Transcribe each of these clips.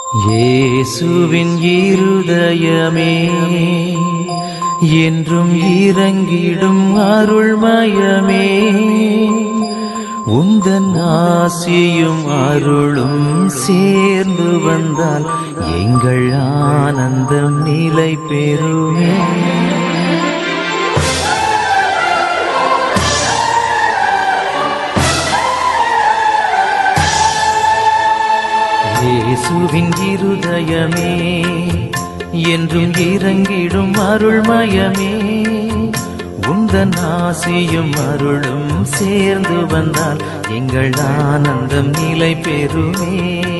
இயேசுவின் இருதயமே என்றும் இறங்கிடும் அருள்மயமே உந்தன் ஆசியும் அருளும் சேர்ந்து வந்தால் எங்கள் ஆனந்தம் நிலை பெறுமே இயேசுவின் இருதயமே என்றும் இறங்கிடும் அருள்மயமே உந்தன் ஆசியும் அருளும் சேர்ந்து வந்தால் எங்கள் ஆனந்தம் நிலை பெறுமே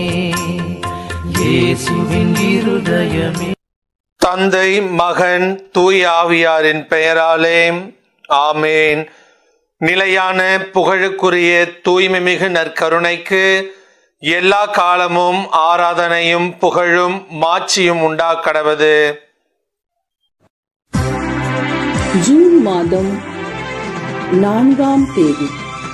இயேசுவின் இருதயமே தந்தை மகன் தூய் ஆவியாரின் பெயராலே ஆமேன் நிலையான புகழுக்குரிய தூய்மை மிகு நற்கருணைக்கு எல்லா காலமும் ஆராதனையும் புகழும் மாட்சியும் உண்டாக்கடவது ஜூன் மாதம் நான்காம் தேதி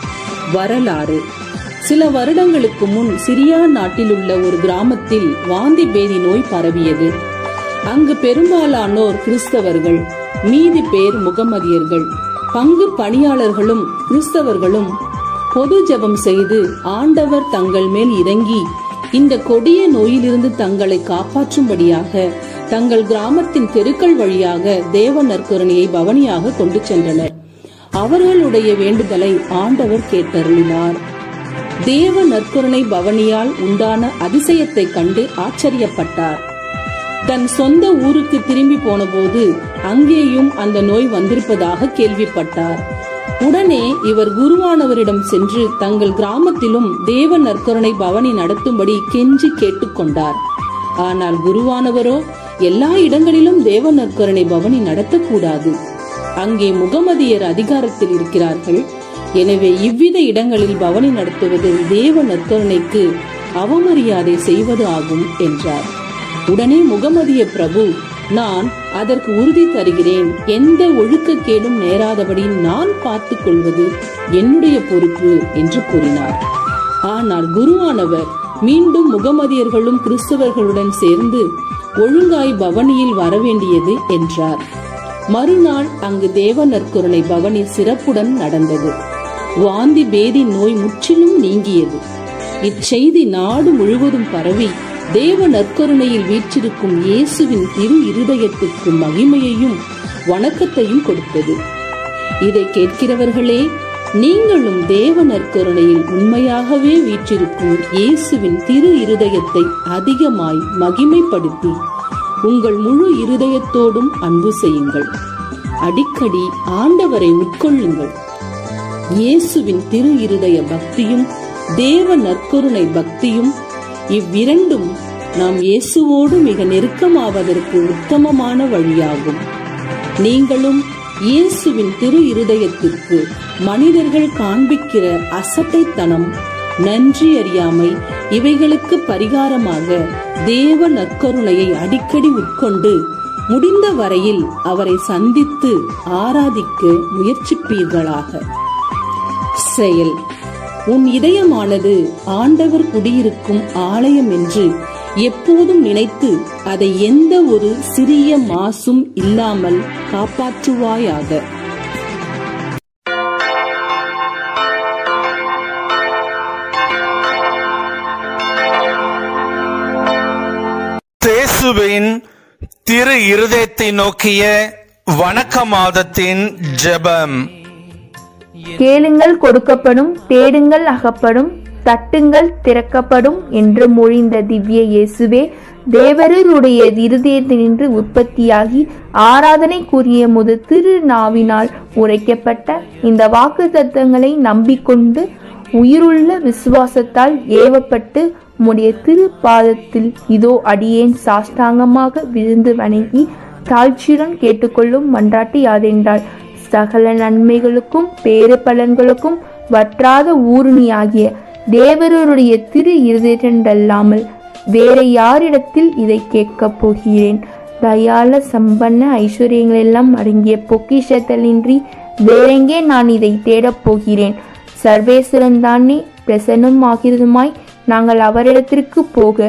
வரலாறு சில வருடங்களுக்கு முன் சிரியா நாட்டில் உள்ள ஒரு கிராமத்தில் வாந்தி பேதி நோய் பரவியது அங்கு பெரும்பாலானோர் கிறிஸ்தவர்கள் மீதி பேர் முகமதியர்கள் பங்கு பணியாளர்களும் கிறிஸ்தவர்களும் பொது ஜெபம் செய்து ஆண்டவர் தங்கள் மேல் இறங்கி இந்த கொடிய நோயிலிருந்து தங்களை காப்பாற்றும்படியாக தங்கள் கிராமத்தின் தெருக்கள் வழியாக தேவ நற்கருணையை பவனியாக கொண்டு சென்றனர் அவர்களுடைய வேண்டுதலை ஆண்டவர் கேட்டருளினார் தேவ நற்கருணை பவனியால் உண்டான அதிசயத்தைக் கண்டு ஆச்சரியப்பட்டார் தன் சொந்த ஊருக்கு திரும்பி போனபோது அங்கேயும் அந்த நோய் வந்திருப்பதாக கேள்விப்பட்டார் உடனே இவர் குருவானவரிடம் சென்று தங்கள் கிராமத்திலும் தேவ நற்கருணை பவனி நடத்தும்படி கெஞ்சி கேட்டுக்கொண்டார் ஆனால் குருவானவரோ எல்லா இடங்களிலும் தேவ நற்கருணை பவனி நடத்தக்கூடாது அங்கே முகமதியர் அதிகாரத்தில் இருக்கிறார்கள் எனவே இவ்வித இடங்களில் பவனி நடத்துவது தேவ நற்கருணைக்கு அவமரியாதை செய்வது ஆகும் என்றார் உடனே முகமதிய பிரபு நான் அதற்கு உறுதி தருகிறேன் எந்த ஒழுக்கக்கேடும் நேராதபடி நான் பார்த்துக் கொள்வது என்னுடைய பொறுப்பு என்று கூறினார் ஆனால் குருவானவர் மீண்டும் முகமதியர்களும் கிறிஸ்தவர்களுடன் சேர்ந்து ஒழுங்காய் பவனியில் வரவேண்டியது என்றார் மறுநாள் அங்கு தேவ நற்கருணை பவனி சிறப்புடன் நடந்தது வாந்தி பேதி நோய் முற்றிலும் நீங்கியது இச்செய்தி நாடு முழுவதும் பரவி தேவ நற்கருணையில் வீற்றிருக்கும் இயேசுவின் திரு இருதயத்துக்கு மகிமையையும் வணக்கத்தையும் கொடுத்தது இதை கேட்கிறவர்களே நீங்களும் தேவ நற்கருணையில் உண்மையாகவே வீற்றிருக்கும் இயேசுவின் திரு இருதயத்தை அதிகமாய் மகிமைப்படுத்தி உங்கள் முழு இருதயத்தோடும் அன்பு செய்யுங்கள் அடிக்கடி ஆண்டவரை உட்கொள்ளுங்கள் இயேசுவின் திரு இருதய பக்தியும் தேவ நற்கருணை பக்தியும் இவ்விரண்டும் நாம் இயேசுவோடு மிக நெருக்கமாவதற்கு உத்தமமான வழியாகும் நீங்களும் இயேசுவின் திரு இருதயத்திற்கு மனிதர்கள் காண்பிக்கிற அசட்டைத்தனம் நன்றி அறியாமை இவைகளுக்கு பரிகாரமாக தேவ நற்கருணையை அடிக்கடி உட்கொண்டு முடிந்த வரையில் அவரை சந்தித்து ஆராதிக்க முயற்சிப்பீர்களாக செயல் உன் இதயமானது ஆண்டவர் குடியிருக்கும் ஆலயம் என்று எப்போதும் நினைத்து அதை எந்த ஒரு சிறிய மாசும் இல்லாமல் காப்பாற்றுவாயாக தேசுவின் திரு இருதயத்தை நோக்கிய வணக்க மாதத்தின் ஜெபம் கேளுங்கள் கொடுக்கப்படும் தேடுங்கள் அகப்படும் தட்டுங்கள் திறக்கப்படும் என்று மொழிந்த திவ்ய இயேசுவே தேவருடைய இருதயத்தினின்று உற்பத்தியாகி ஆராதனைக்குரிய முது திரு நாவினால் உரைக்கப்பட்ட இந்த வாக்கு தத்தங்களை நம்பிக்கொண்டு உயிருள்ள விசுவாசத்தால் ஏவப்பட்டு உம்முடைய திரு பாதத்தில் இதோ அடியேன் சாஷ்டாங்கமாக விழுந்து வணங்கி தாழ்ச்சியுடன் கேட்டுக்கொள்ளும் மன்றாட்டு யாதென்றால் சகல நன்மைகளுக்கும் பேறு பலன்களுக்கும் வற்றாத ஊருணியாகிய தேவருடைய திரு இருதயத்தல்லாமல் வேற யாரிடத்தில் இதை கேட்கப் போகிறேன் தயால சம்பன்ன ஐஸ்வர்யங்கள் எல்லாம் அடங்கிய பொக்கிஷத்தலின்றி வேறெங்கே நான் இதை தேடப் போகிறேன் சர்வேஸ்வரன் தானே பிரசன்னம் ஆகிறதுமாய் நாங்கள் அவரிடத்திற்கு போக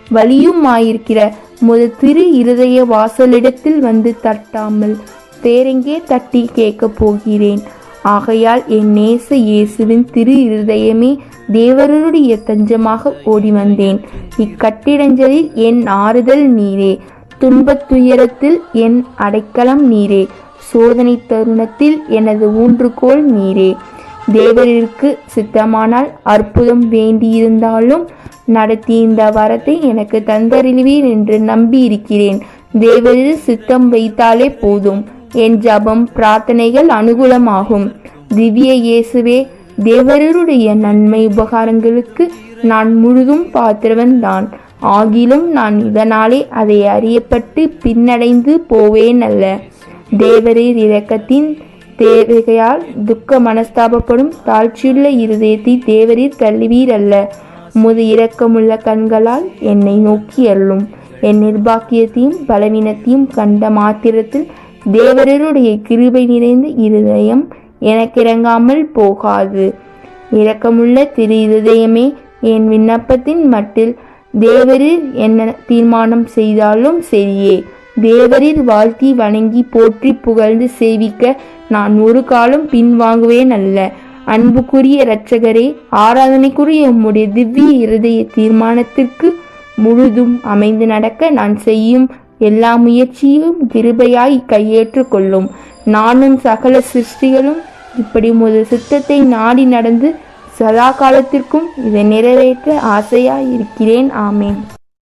வலியுமாயிருக்கிற முத திரு இருதய வாசலிடத்தில் வந்து தட்டாமல் வேறெங்கே தட்டி கேட்கப் போகிறேன் ஆகையால் என் நேச இயேசுவின் திரு இருதயமே தேவருடைய தஞ்சமாக ஓடி வந்தேன் இக்கட்டிடஞ்சலில் என் ஆறுதல் நீரே துன்பத் துயரத்தில் என் அடைக்கலம் நீரே சோதனை தருணத்தில் எனது ஊன்றுகோல் நீரே தேவரிற்கு சித்தமானால் அற்புதம் வேண்டியிருந்தாலும் நடத்தி இந்த வரத்தை எனக்கு தந்தருளுவீர் என்று நம்பி இருக்கிறேன் தேவரில் சித்தம் வைத்தாலே போதும் என் ஜபம் பிரார்த்தனைகள் அனுகூலமாகும் திவ்ய இயேசுவே தேவரருடைய நன்மை உபகாரங்களுக்கு நான் முழுதும் பாத்திரவன் தான் ஆகிலும் நான் இதனாலே அதை அறியப்பட்டு பின்னடைந்து போவேன் அல்ல தேவரீர் இரக்கத்தின் தேவையால் துக்க மனஸ்தாபப்படும் தாழ்ச்சியுள்ள இருதயத்தை தேவரீர் தள்ளுவீர் அல்ல முது இரக்கமுள்ள கண்களால் என்னை நோக்கி அருளும் என் நிர்பாக்கியத்தையும் பலவீனத்தையும் கண்ட மாத்திரத்தில் தேவரருடைய கிருபை நிறைந்த இருதயம் எனக்கிறங்காமல் போகாது இரக்கமுள்ள திரு இருதயமே என் விண்ணப்பத்தின் மட்டில் தேவரீர் என்ன தீர்மானம் செய்தாலும் சரியே தேவரீர் வாழ்த்தி வணங்கி போற்றி புகழ்ந்து சேவிக்க நான் ஒரு காலம் பின்வாங்குவேன் அல்ல அன்புக்குரிய இரட்சகரே ஆராதனைக்குரிய உம்முடைய திவ்ய இருதய தீர்மானத்திற்கு முழுதும் அமைந்து நடக்க நான் செய்யும் எல்லா முயற்சியும் கிருபையாய் கையேற்றுக் கொள்ளும் நானும் சகல சிருஷ்டிகளும் இப்படி உமது சித்தத்தை நாடி நடந்து சதா காலத்திற்கும் இதை நிறைவேற்ற ஆசையாய் இருக்கிறேன் ஆமேன்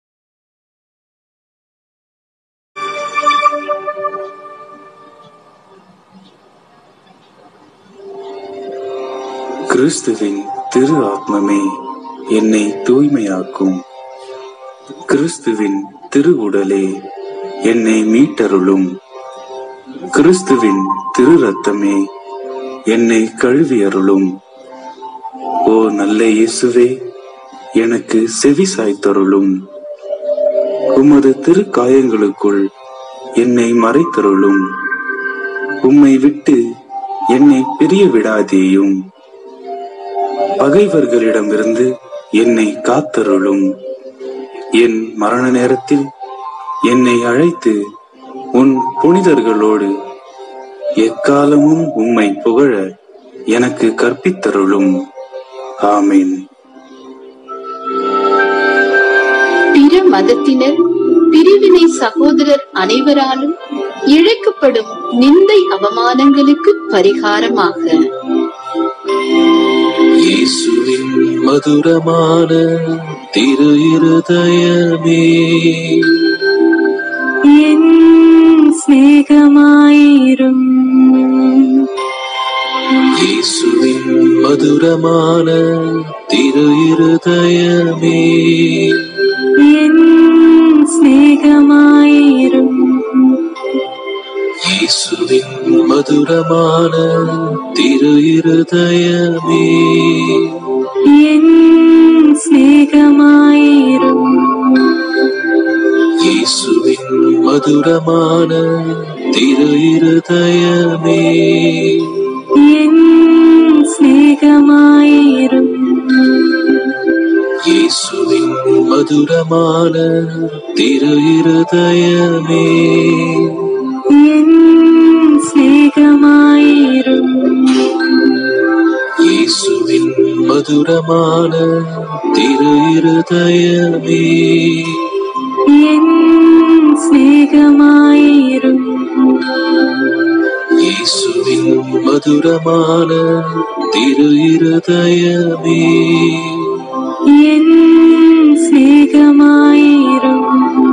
கிறிஸ்துவின் திரு ஆத்மமே என்னை தூய்மையாக்கும் கிறிஸ்துவின் திரு உடலே என்னை மீட்டருளும் கிறிஸ்துவின் திரு ரத்தமே என்னை கழுவியருளும் ஓ நல்ல இயேசுவே எனக்கு செவி சாய்த்தருளும் உமது திரு காயங்களுக்குள் என்னை மறைத்தருளும் உம்மை விட்டு என்னை பிரிய விடாதேயும் பகைவர்களிடமிருந்து என்னை காத்தருளும் என் மரண நேரத்தில் என்னை அழைத்து உன் புனிதர்களோடு எக்காலமும் உம்மை புகழ எனக்கு கற்பித்தருளும் ஆமீன் பிற மதத்தினர் பிரிவினை சகோதரர் அனைவராலும் இழைக்கப்படும் நிந்தை அவமானங்களுக்கு பரிகாரமாக இயேசுவின் மதுரமான திரு இருதயமே என் சிநேகமாயிரும் இயேசுவின் மதுரமான திரு இருதயமே என் சிநேகமாயிரும் இயேசுவின் மதுரமான திரு இருதயமே என் சிநேகமாயிரும் இயேசுவின் மதுரமான திரு இருதயமே என் சிநேகமாயிரும் இயேசுவின் மதுரமான திரு இருதயமே என் சிநேகமாயிரும் இயேசுவின் மதுரமான திரு இருதயமே என் சிநேகமாயிரும் இயேசுவின் மதுரமான திரு இருதயமே என் சிநேகமாயிரும்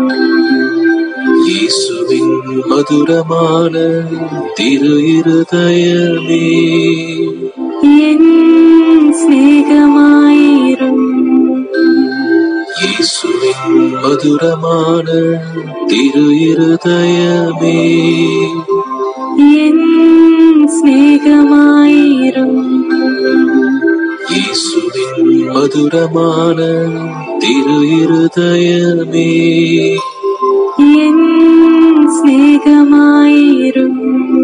இயேசுவின் மதுரமான திரு இருதயமே என் சிநேகமாயிரும் இயேசுவின் மதுரமான திரு இருதயமே என் சிநேகமாயிரும் இயேசுவின் மதுரமான திரு இருதயமே என் சிநேகமாயிரும்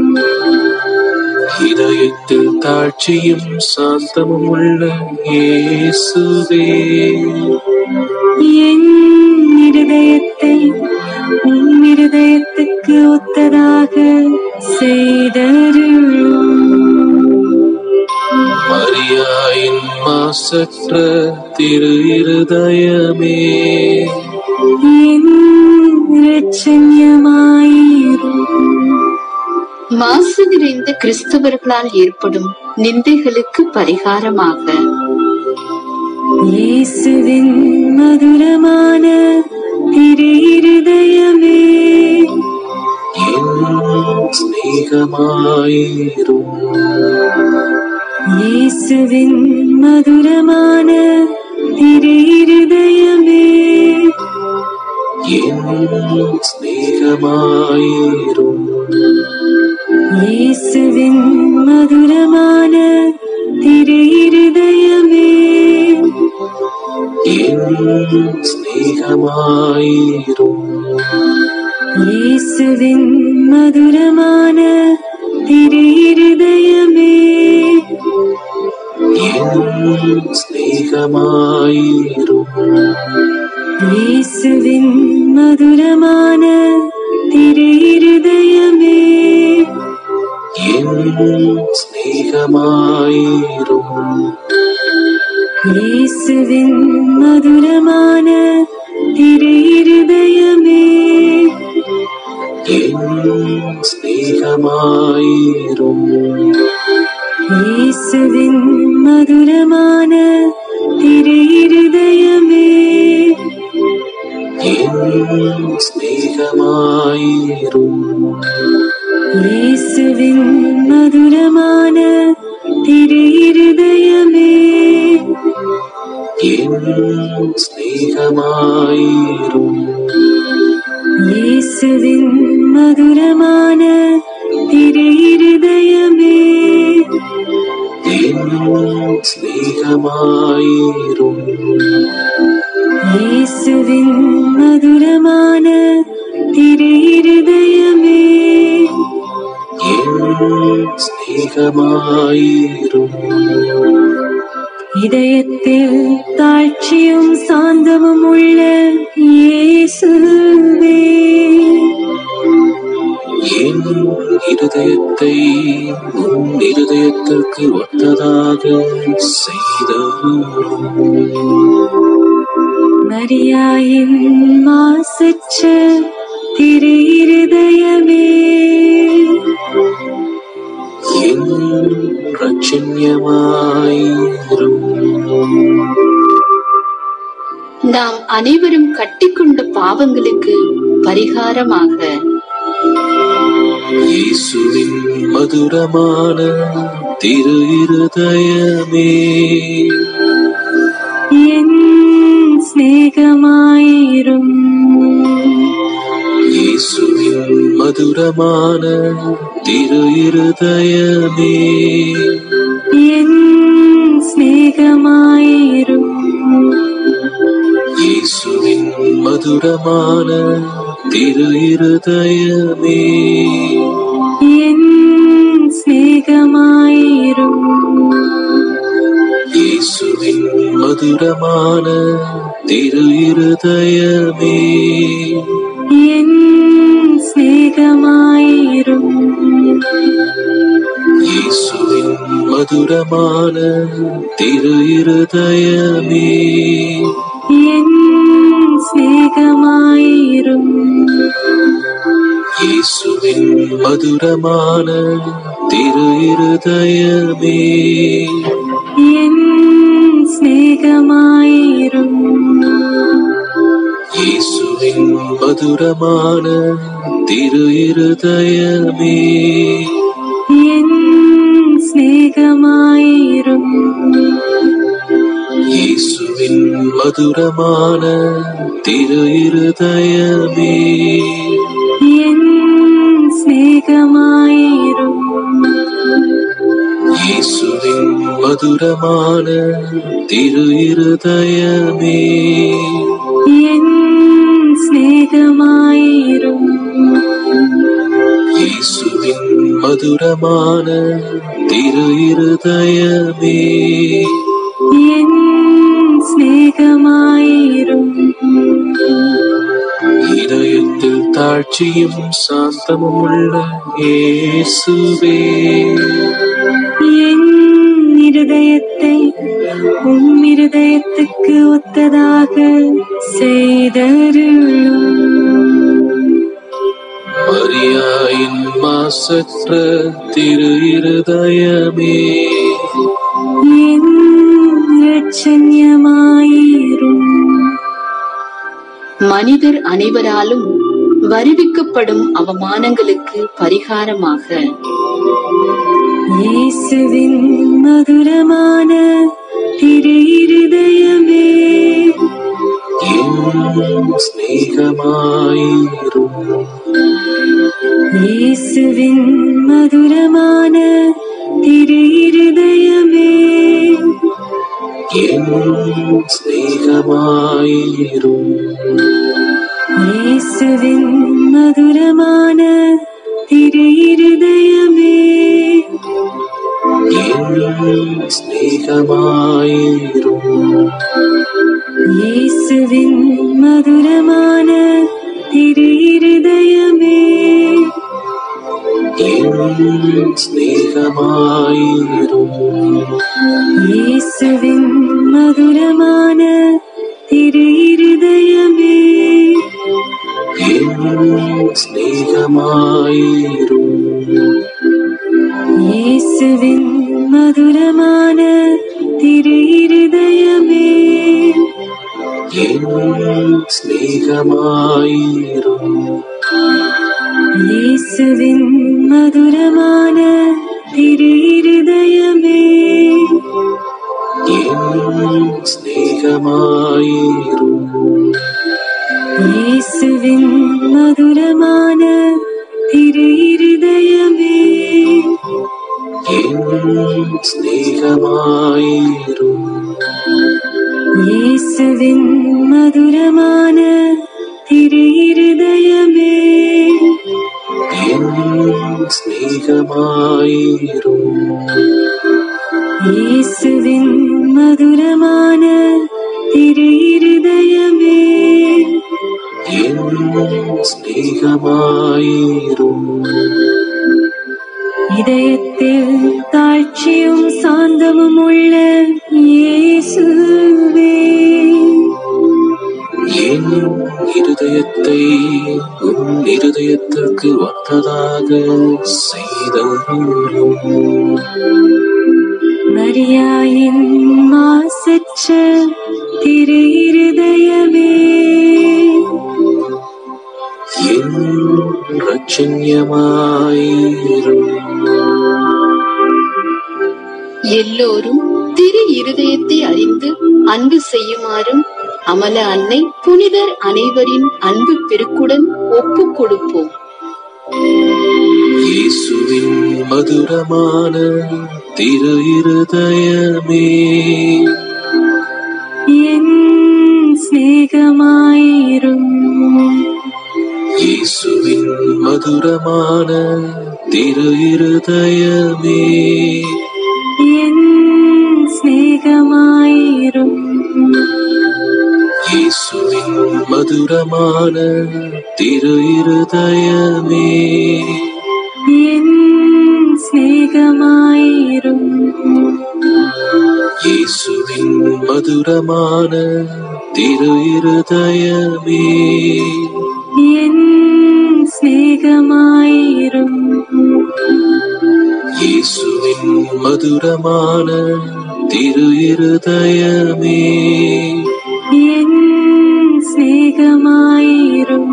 இதயத்தில் தாட்சியும் சாந்தமும் உள்ள இயேசுவே என் ஒத்ததாக செய்தருளும் மரியாயின் மாசற்ற திரு இருதயமே என் இரட்சண்யமாயிரும் மாசு நிறைந்த கிறிஸ்தவர்களால் ஏற்படும் நிந்தைகளுக்கு பரிகாரமாக இயேசுவின் மதுரமான திரு இருதயமே என் சிநேகமாயிரும் இயேசுவின் மதுரமான திரு இருதயமே என் சிநேகமாயிரும் இயேசுவின் மதுரமான திரு இருதயமே என் சிநேகமாயிரும் இயேசுவின் மதுரமான திரு இருதயமே என் சிநேகமாயிரும் இயேசுவின் மதுரமான திரு இருதயமே என் சிநேகமாயிரும் இயேசுவின் மதுரமான திரு இருதயமே என் சிநேகமாயிரும் இயேசுவின் மதுரமான திரு இருதயமே என் சிநேகமாயிரும் இயேசுவின் மதுரமான திரு இருதயமே என் சிநேகமாயிரும் இயேசுவின் மதுரமான திரு இருதயமே என் சிநேகமாயிரும் இயேசுவின் மதுரமான திரு இருதயமே என் சிநேகமாயிரும் இதயத்தில் தாழ்ச்சியும் சாந்தமும் உள்ள இயேசுவே என் இருதயத்தை உன் இருதயத்திற்கு ஒத்ததாக செய்தருளும் மரியாயின் மாசற்ற திரு இருதயமே என் ரட்சண்யமாயிரும் நாம் அனைவரும் கட்டிக்கொண்ட பாவங்களுக்கு பரிகாரமாக இயேசுவின் மதுரமான திரு இருதயமே என் சிநேகமாயிரும் இயேசுவின் மதுரமான திரு இருதயமே என் சிநேகமாயிரும் இயேசுவின் மதுரமான திரு இருதயமே என் சிநேகமாயிரும் இயேசுவின் மதுரமான திரு இருதயமே என் சிநேகமாயிரும் இயேசுவின் மதுரமான திரு இருதயமே என் சிநேகமாயிரும் இயேசுவின் மதுரமான திரு இருதயமே என் சிநேகமாயிரும் இயேசுவின் மதுரமான திரு இருதயமே என் சிநேகமாயிரும் இயேசுவின் மதுரமான திரு இருதயமே என் சிநேகமாயிரும் இயேசுவின் மதுரமான திரு இருதயமே என் சிநேகமாயிரும் இயேசுவின் மதுரமான திரு இருதயமே என் சிநேகமாயிரும் இதயத்தில் தாழ் தாழ்ச்சியும் சாந்தமும் உள்ள இயேசுவே என் இருதயத்தை உம் இருதயத்துக்கு ஒத்ததாக செய்தருளும் மரியாயின் மாசற்ற திரு இருதயமே என் இரட்சண்யமாயிரும் மனிதர் அனைவராலும் வருவிக்கப்படும் அவமானங்களுக்கு பரிகாரமாக இயேசுவின் மதுரமான திரு இருதயமே என் சிநேகமாயிரும் இயேசுவின் மதுரமான திரு இருதயமே என் சிநேகமாயிரும் இயேசுவின் மதுரமான திரு இருதயமே என் சிநேகமாயிரும் இயேசுவின் மதுரமான திரு இருதயமே என் சிநேகமாயிரும் இயேசுவின் மதுரமான திரு இருதயமே என் சிநேகமாயிரும் இயேசுவின் மதுரமான திரு இருதயமே என் சிநேகமாயிரும் இயேசுவின் மதுரமான திரு இருதயமே என் சிநேகமாயிரும் இயேசுவின் மதுரமான திரு இருதயமே என் சிநேகமாயிரும் இயேசுவின் மதுரமான திரு இருதயமே என் சிநேகமாயிரும் இயேசுவின் மதுரமான திரு இருதயமே என் சிநேகமாயிரும் இதயத்தில் தாழ்ச்சியும் சாந்தமும் உள்ள இயேசுவே என் இருதயத்தை உன் இருதயத்திற்கு ஒத்ததாக செய்தருளும் மரியாயின் மாசற்ற திரு இருதயமே என் ரட்சண்யமாயிரும் எல்லோரும் திரு இருதயத்தை அறிந்து அன்பு செய்யுமாறும் அமல அன்னை புனிதர் அனைவரின் அன்பு பெருக்குடன் ஒப்புக் கொடுப்போம் இயேசுவின் மதுரமான திரு இருதயமே என் சிநேகமாயிரும் இயேசுவின் மதுரமான திரு இருதயமே என் சிநேகமாயிரும் இயேசுவின் மதுரமான திரு இருதயமே என் சிநேகமாயிரும் இயேசுவின் மதுரமான திரு இருதயமே என் சிநேகமாயிரும் இயேசுவின் மதுரமான திரு இருதயமே என் சிநேகமாயிரும்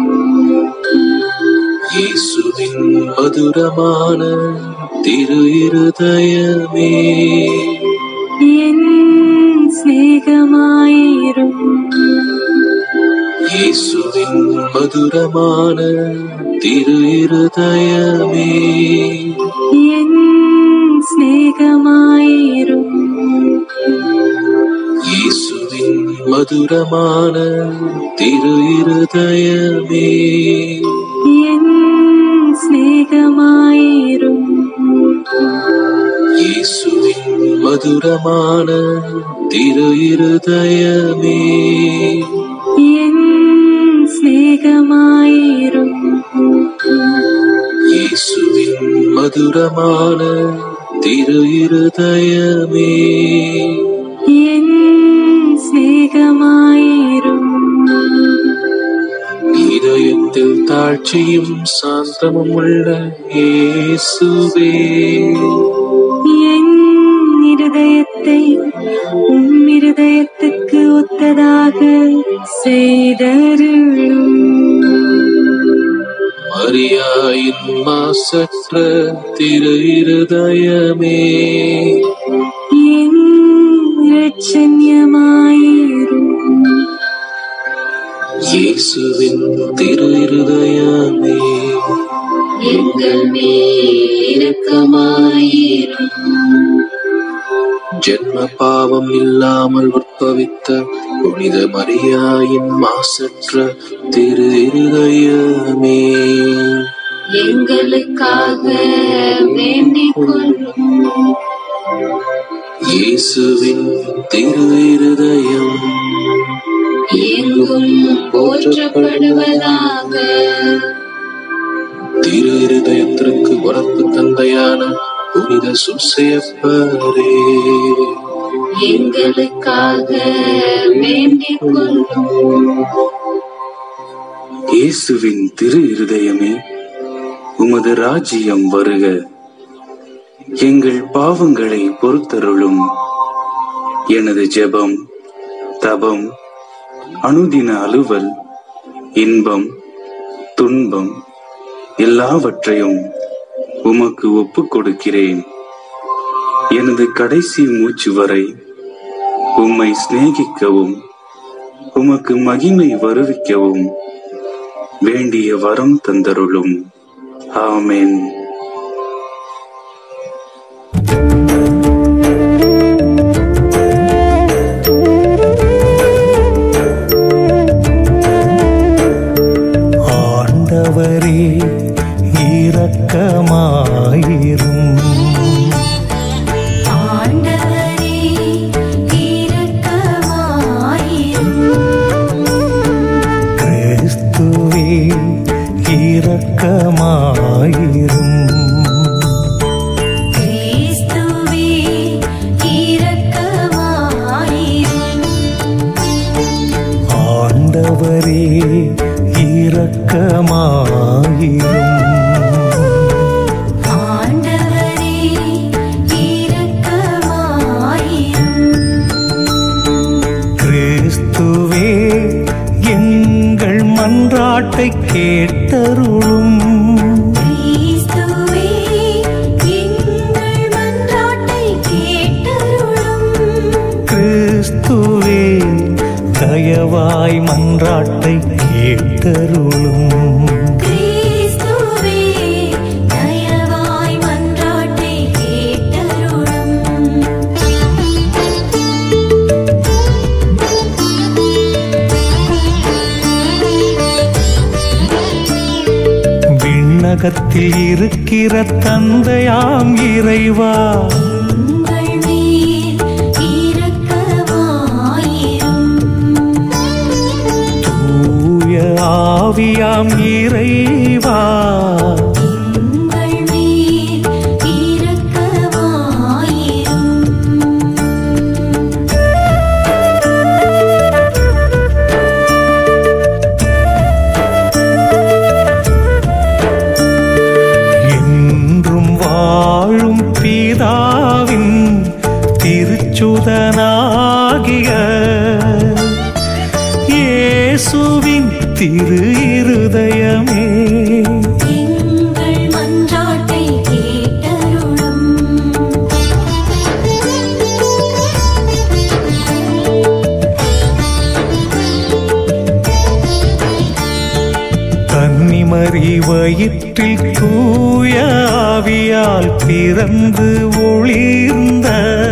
இயேசுவின் மதுரமான திரு இருதயமே என் சிநேகமாயிரும் இயேசுவின் மதுரமான திரு இருதயமே என் சிநேகமாயிரும் இயேசுவின் மதுரமான திரு இருதயமே என் சிநேகமாயிரும் இயேசுவின் மதுரமான திரு இருதயமே என் சிநேகமாயிரும் மதுரமான திரு இருதயமே என் சிநேகமாயிரும் இதயத்தில் தாழ்ச்சியும் சாந்தமும் உள்ள இயேசுவே என் இருதயத்தை உம் இருதயத்துக்கு ஒத்ததாக செய்தருளும் மரியாயின் மாசற்ற திரு இருதயமே என் இரட்சண்யமாயிரும் இயேசுவின் திரு இருதயமே எங்கள் மேல் இரக்கமாயிரும் ஜென்ம பாவம் இல்லாமல் உற்பவித்த புனித மரியாயின் மாசற்ற திரு இருதயமே எங்களுக்காக வேண்டிக் கொள்ளும் இயேசுவின் திரு இருதயம் எங்கும் போற்றப்படுவதாக திரு இருதயத்திற்கு உறப்பு தந்தையான புனித சுசேப்பரே எங்களுக்காக வேண்டிக் கொள்ளும் இயேசுவின் திரு இருதயமே உமது ராஜ்யம் வருக எங்கள் பாவங்களை பொறுத்தருளும் எனது ஜெபம் தபம் அனுதின அலுவல் இன்பம் துன்பம் எல்லாவற்றையும் உமக்கு ஒப்புக் கொடுக்கிறேன் எனது கடைசி மூச்சு வரை உம்மை சிநேகிக்கவும் உமக்கு மகிமை வருவிக்கவும் வேண்டிய வரம் தந்தருளும் ஆமென் ஆண்டவரே இரக்கமாயிரும் ஆண்டவரே இரக்கமாயிரும் கிறிஸ்துவே இரக்கமாயிரும் கிறிஸ்துவே இரக்கமாயிரும் ஆண்டவரே இரக்கமாயிரும் ஆண்டவரே இரக்கமாயிரும் கிறிஸ்துவே எங்கள் மன்றாட்டை கேட்டருளும் கிறிஸ்துவே எங்கள் மன்றாட்டை கேட்டருளும் கிறிஸ்துவே தயவாய் மன்றாட்டை கேட்டருளும் கிறிஸ்துவே தயவாய் மன்றாட்டை கேட்டருளும் விண்ணகத்தில் இருக்கிற தந்தையாம் இறைவா உங்கள் மேல் இரக்கமாயிரும் தூய ஆவியாம் இறைவா உங்கள் மேல் இரக்கமாயிரும் என்றும் வாழும் பிதாவின் திருச்சுதனாகிய இயேசுவின் திரு இருதயமே எங்கள் மன்றாட்டை கேட்டருளும் கன்னிமரி வயிற்றில் தூய ஆவியால் பிறந்து ஒளிர்ந்த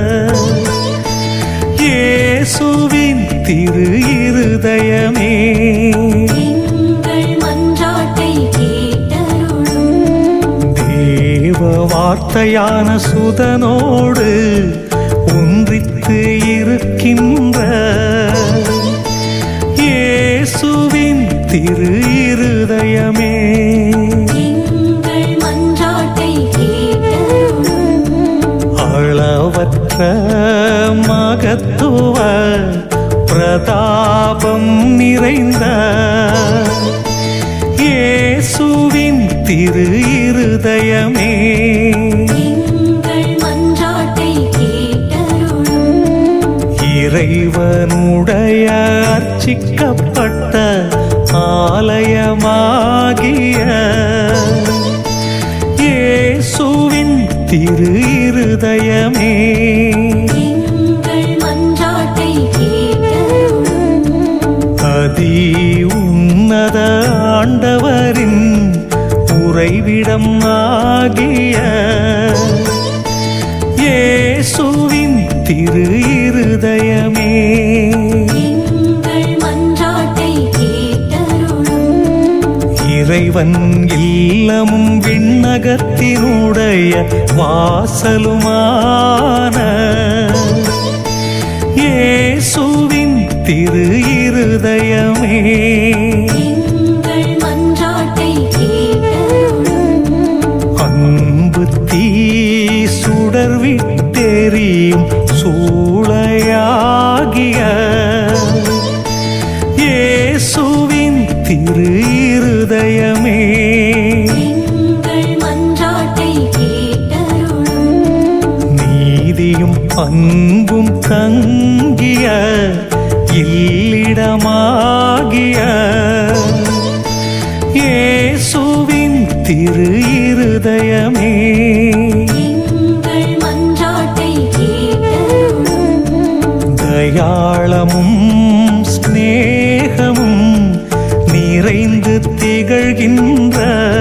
இயேசுவின் திரு இருதயமே எங்கள் மன்றாட்டை கேட்டருளும் தேவ வார்த்தையான சுதனோடு ஒன்றித்து இருக்கின்ற இயேசுவின் திரு இருதயமே எங்கள் மன்றாட்டை கேட்டருளும் அளவற்ற மகத்துவ பிரதாபம் நிறைந்த இயேசுவின் திரு இருதயமே எங்கள் மன்றாட்டை கேட்டருளும் இறைவனுடைய அர்ச்சிக்கப்பட்ட ஆலயமாகிய இயேசுவின் திரு இருதயமே எங்கள் மன்றாட்டை கேட்டருளும் அதி உன்னத ஆண்டவரின் உறைவிடம் ஆகிய இயேசுவின் திரு இருதயமே எங்கள் மன்றாட்டை கேட்டருளும் இறைவன் இல்லமும் விண்ணகத்தினுடைய வாசலுமான இயேசுவின் திரு இருதயமே எங்கள் மன்றாட்டை கேட்டருளும் அன்பு தீ சுடர் விட்டெறியும் சூளையாகிய இயேசுவின் திரு இருதயமே எங்கள் மன்றாட்டை கேட்டருளும் நீதியும் அன்பும் தங்கிய இல்லிடமாகிய இயேசுவின் திரு இருதயமே எங்கள் மன்றாட்டை கேட்டருளும் தயாளமும் ஸ்நேகமும் நிறைந்து திகழ்கின்ற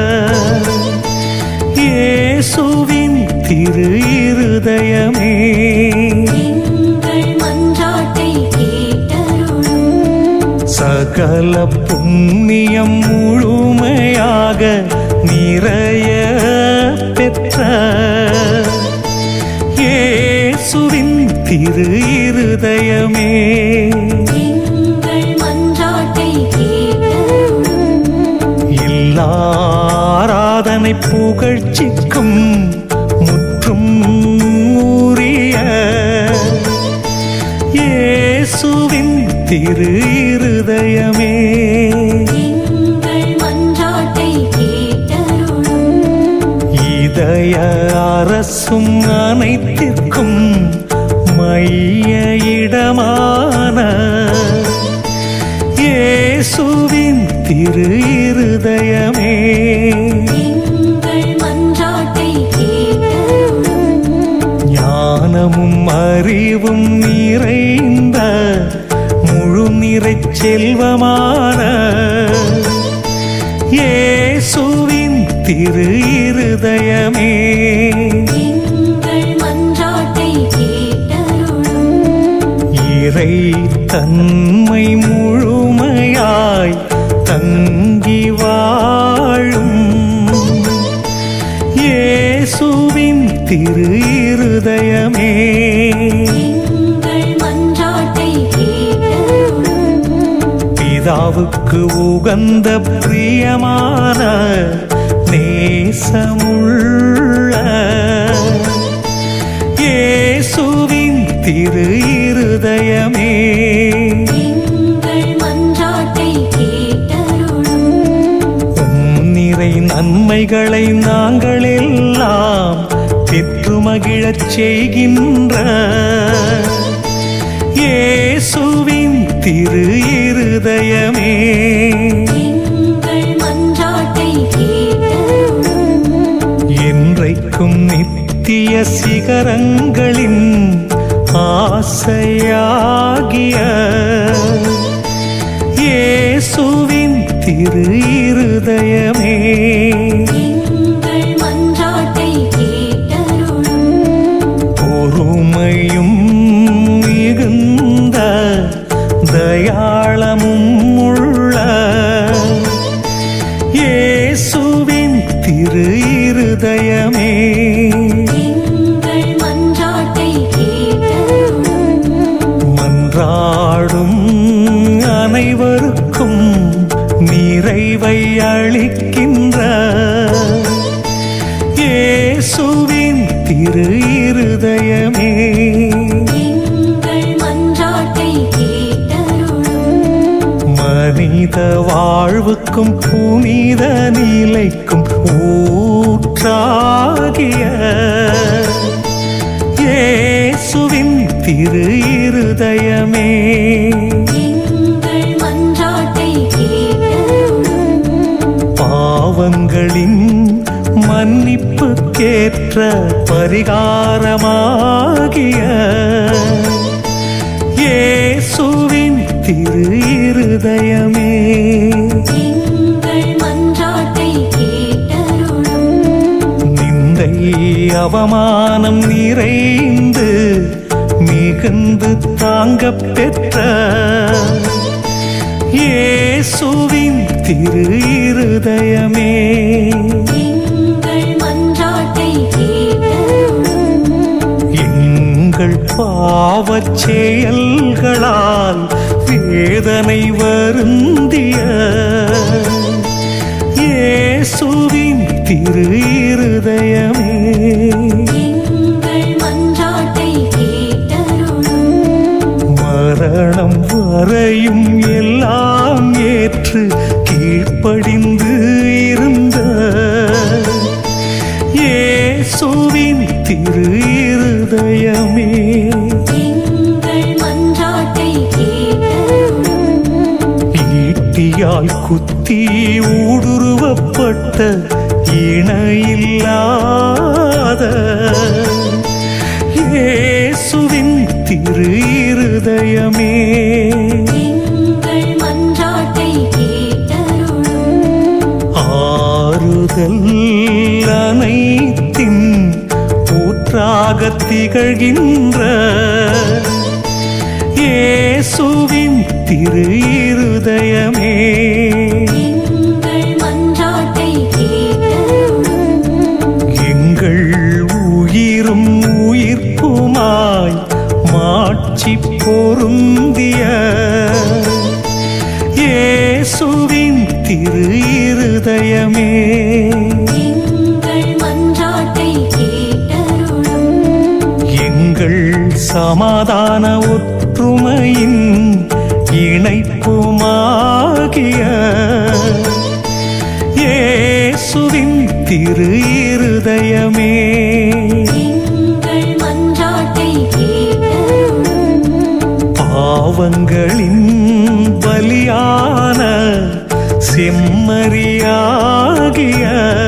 இயேசுவின் திரு இருதயமே எங்கள் மன்றாட்டை கேட்டருளும் சகல புண்ணியம் முழுமையாக நிறைய பெற்ற இயேசுவின் திரு இருதயமே எங்கள் மன்றாட்டை கேட்டருளும் எல்லாராதனை புகழ்ச்சிக்கும் முற்றும் உரிய இயேசுவின் திரு இருதயமே எங்கள் மன்றாட்டை கேட்டருளும் இதய அரசும் அனைத்திற்கும் மைய இடமான இயேசுவின் திரு இருதயமே எங்கள் மன்றாட்டை கேட்டருளும் ஞானமும் அறிவும் நிறைந்த முழு நிறைச் செல்வமான இயேசுவின் திரு இருதயமே எங்கள் மன்றாட்டை கேட்டருளும் இறை தன்மை முழுமையாய் தங்கி வாழும் இயேசுவின் திரு இருதயமே எங்கள் மன்றாட்டை கேட்டருளும் பிதாவுக்கு உகந்த பிரியமான நேசமுள்ள இயேசுவின் திரு இருதயமே எங்கள் மன்றாட்டை கேட்டருளும் உம் நிறை நன்மைகளை நாங்கள் எல்லாம் பெற்று மகிழச் செய்கின்ற இயேசுவின் திரு இருதயமே எங்கள் மன்றாட்டை கேட்டருளும் என்றைக்கும் நித்திய சிகரங்களின் ஆசையாகிய இயேசுவின் திரு இருதயமே எங்கள் மன்றாட்டை கேட்டருளும் பொறுமையும் மிகுந்த தயாளமும் உள்ள இயேசுவின் திரு இருதயமே எங்கள் மன்றாட்டை கேட்டருளும் மன்றாடும் அனைவருக்கும் நிறைவை அளிக்கின்ற இயேசுவின் திரு இருதயமே எங்கள் மன்றாட்டை கேட்டருளும் மனித வாழ்வுக்கும் புனித நிலைக்கும் ஊற்றாகிய இயேசுவின் திரு இருதயமே எங்கள் மன்றாட்டை கேட்டருளும் பாவங்களின் மன்னிப்புக்கேற்ற பரிகாரமாகிய இயேசுவின் திரு இருதயமே எங்கள் மன்றாட்டை கேட்டருளும் நிந்தை அவமானம் நிறைந்து மிகுந்து தாங்கப் பெற்ற இயேசுவின் திரு இருதயமே எங்கள் மன்றாட்டை கேட்டருளும் எங்கள் பாவச் செயல்களால் வேதனை வருந்திய இயேசுவின் திரு இருதயமே எங்கள் மன்றாட்டை கேட்டருளும் மரணம் வரையும் எல்லாம் ஏற்று கீழ்ப்படிந்து இருந்த இயேசுவின் திரு இருதயமே எங்கள் மன்றாட்டை கேட்டருளும் ஈட்டியால் குத்தி ஊடுருவப்பட்ட இணையில்லாத இயேசுவின் திரு இருதயமே எங்கள் மன்றாட்டை கேட்டருளும் ஆறுதல் அனைத்தின் ஊற்றாக திகழ்கின்ற இயேசுவின் திரு இருதயமே எங்கள் மன்றாட்டை கேட்டருளும் எங்கள் உயிரும் உயிர்ப்புமாய் மாட்சி பொருந்திய இயேசுவின் திரு இருதயமே எங்கள் மன்றாட்டை கேட்டருளும் எங்கள் சமாதான ஒற்றுமையின் இணைப்புமாகிய இயேசுவின் திரு இருதயமே எங்கள் மன்றாட்டை கேட்டருளும் பாவங்களின் பலியான செம்மறியாகிய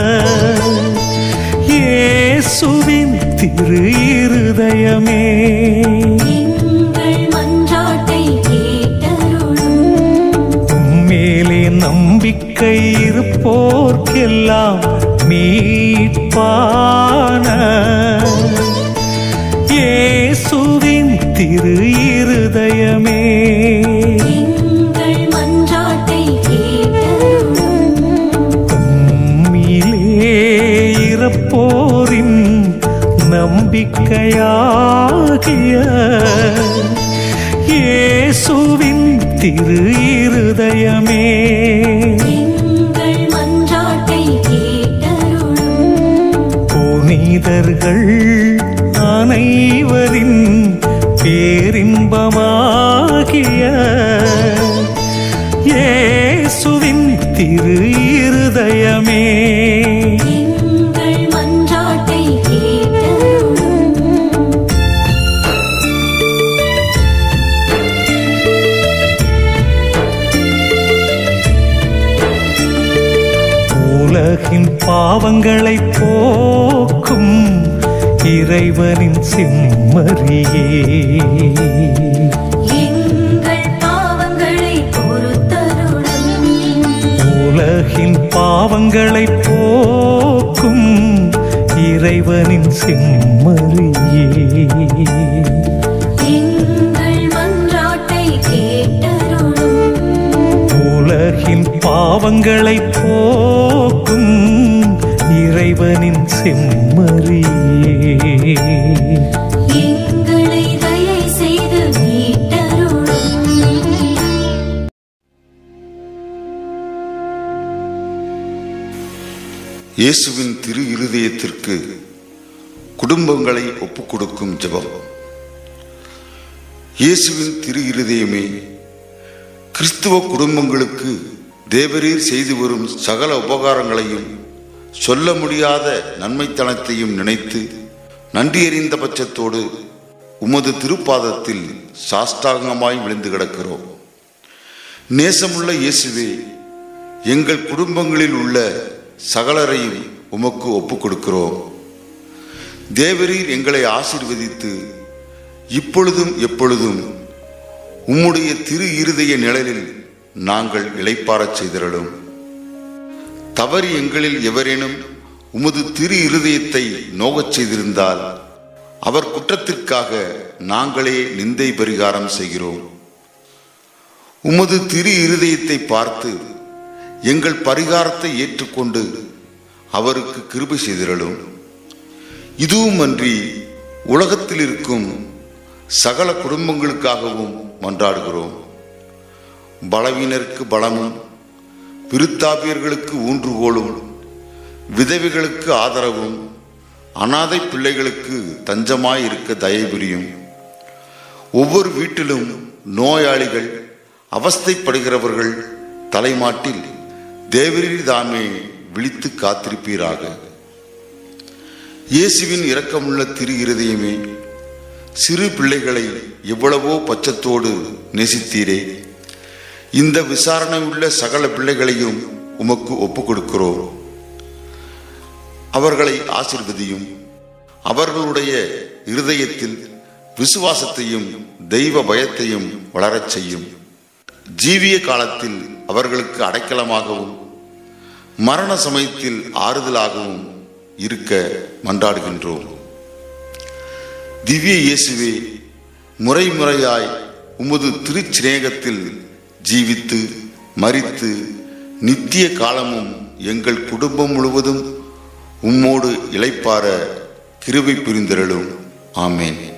இயேசுவின் திரு இருதயமே எங்கள் மன்றாட்டை கேட்டருளும் உம்மேலே நம்பிக்கை இருப்போர்க்கெல்லாம் மீட்பான இயேசுவின் திரு இருதயமே எங்கள் மன்றாட்டை கேட்டருளும் உம்மிலே இறப்போரின் நம்பிக்கையாகிய இயேசுவின் திரு இருதயமே எங்கள் மன்றாட்டை கேட்டருளும் புனிதர்கள் அனைவரின் பேரின்பமாகிய இயேசுவின் திரு இருதயமே எங்கள் மன்றாட்டை கேட்டருளும் உலகின் பாவங்களை போக்கும் இறைவனின் செம்மறியே எங்கள் பாவங்களை பொறுத்தருளும் உலகின் பாவங்களை போக்கும் இறைவனின் செம்மறியே எங்கள் மன்றாட்டை கேட்டருளும் உலகின் பாவங்களை போக்கும் இறைவனின் செம்மறியே எங்களை தயை செய்து மீட்டருளும் இயேசுவின் திரு இருதயத்திற்கு குடும்பங்களை ஒப்புக்கொடுக்கும் ஜெபம் இயேசுவின் திரு இருதயமே கிறிஸ்துவ குடும்பங்களுக்கு தேவரீர் செய்து வரும் சகல உபகாரங்களையும் சொல்ல முடியாத நன்மைத்தனத்தையும் நினைத்து நன்றியறிந்த பட்சத்தோடு உமது திருப்பாதத்தில் சாஷ்டாங்கமாய் விழுந்து கிடக்கிறோம் நேசமுள்ள இயேசுவே எங்கள் குடும்பங்களில் உள்ள சகலரையும் உமக்கு ஒப்புக் கொடுக்கிறோம் தேவரீர் எங்களை ஆசீர்வதித்து இப்பொழுதும் எப்பொழுதும் உம்முடைய திரு இருதய நிழலில் நாங்கள் இளைப்பாறச் செய்திரலும் தவறு எங்களில் எவரேனும் உமது திரு இருதயத்தை நோகச் செய்திருந்தால் அவர் குற்றத்திற்காக நாங்களே நிந்தை பரிகாரம் செய்கிறோம் உமது திரு இருதயத்தை பார்த்து எங்கள் பரிகாரத்தை ஏற்றுக்கொண்டு அவருக்கு கிருபை செய்திரலும் இதுவுமன்றி உலகத்தில் இருக்கும் சகல குடும்பங்களுக்காகவும் மன்றாடுகிறோம் பலவீனருக்கு பலமும் விருத்தாபியர்களுக்கு ஊன்றுகோலும் விதவைகளுக்கு ஆதரவும் அனாதை பிள்ளைகளுக்கு தஞ்சமாய் இருக்க தயபுரியும் ஒவ்வொரு வீட்டிலும் நோயாளிகள் அவஸ்தைப்படுகிறவர்கள் தலைமாட்டில் தேவரீர் தாமே விழித்து காத்திருப்பீராக இயேசுவின் இரக்கமுள்ள திரு இருதயமே சிறு பிள்ளைகளை எவ்வளவோ பச்சத்தோடு நேசித்தீரே இந்த விசாரணை உள்ள சகல பிள்ளைகளையும் உமக்கு ஒப்புக் கொடுக்கிறோம் அவர்களை ஆசிர்வதியும் அவர்களுடைய இருதயத்தில் விசுவாசத்தையும் தெய்வ பயத்தையும் வளரச் செய்யும் ஜீவிய காலத்தில் அவர்களுக்கு அடைக்கலமாகவும் மரண சமயத்தில் ஆறுதலாகவும் இருக்க மன்றாடுகின்றோம் திவ்ய இயேசுவே முறை முறையாய் உமது திருச்சிநேகத்தில் ஜீவித்து மரித்து நித்திய காலமும் எங்கள் குடும்பம் முழுவதும் உம்மோடு இளைப்பார கிருபை புரிந்திரளும் ஆமேன்